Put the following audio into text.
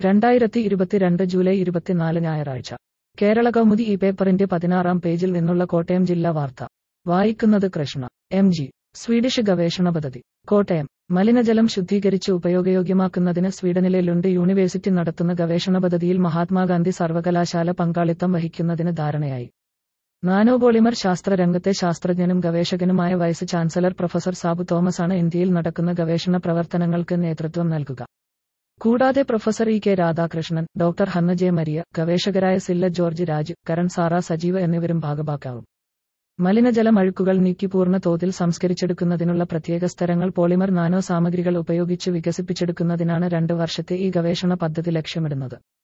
രണ്ടായിരത്തി ഇരുപത്തിരണ്ട് ജൂലൈ ഇരുപത്തിനാല് ഞായറാഴ്ച കേരള കൗമുദി ഈ പേപ്പറിന്റെ പതിനാറാം പേജിൽ നിന്നുള്ള കോട്ടയം ജില്ലാ വാർത്ത വായിക്കുന്നത് കൃഷ്ണ എം ജി സ്വീഡിഷ് ഗവേഷണ പദ്ധതി കോട്ടയം മലിനജലം ശുദ്ധീകരിച്ച് ഉപയോഗയോഗ്യമാക്കുന്നതിന് സ്വീഡനിലെ ലുണ്ട് യൂണിവേഴ്സിറ്റി നടത്തുന്ന ഗവേഷണ പദ്ധതിയിൽ മഹാത്മാഗാന്ധി സർവകലാശാല പങ്കാളിത്തം വഹിക്കുന്നതിന് ധാരണയായി നാനോപോളിമർ ശാസ്ത്രരംഗത്തെ ശാസ്ത്രജ്ഞനും ഗവേഷകനുമായ വൈസ് ചാൻസലർ പ്രൊഫസർ സാബു തോമസാണ് ഇന്ത്യയിൽ നടക്കുന്ന ഗവേഷണ പ്രവർത്തനങ്ങൾക്ക് നേതൃത്വം നൽകുക കൂടാതെ professor E K Radhakrishnan doctor Hanna J Maria ഗവേഷകരായ സില്ല ജോർജ് രാജ് കരൺ സാറ സജീവ എന്നിവരും ഭാഗഭാക്കാവും മലിനജലം അഴുക്കുകൾ നീക്കി പൂർണ്ണ തോതിൽ സംസ്കരിച്ചെടുക്കുന്നതിനുള്ള പ്രത്യേക സ്തരങ്ങൾ പോളിമർ നാനോ സാമഗ്രികൾ ഉപയോഗിച്ച് വികസിപ്പിച്ചെടുക്കുന്നതിനാണ് രണ്ട് വർഷത്തെ ഈ ഗവേഷണ പദ്ധതി ലക്ഷ്യമിടുന്നത്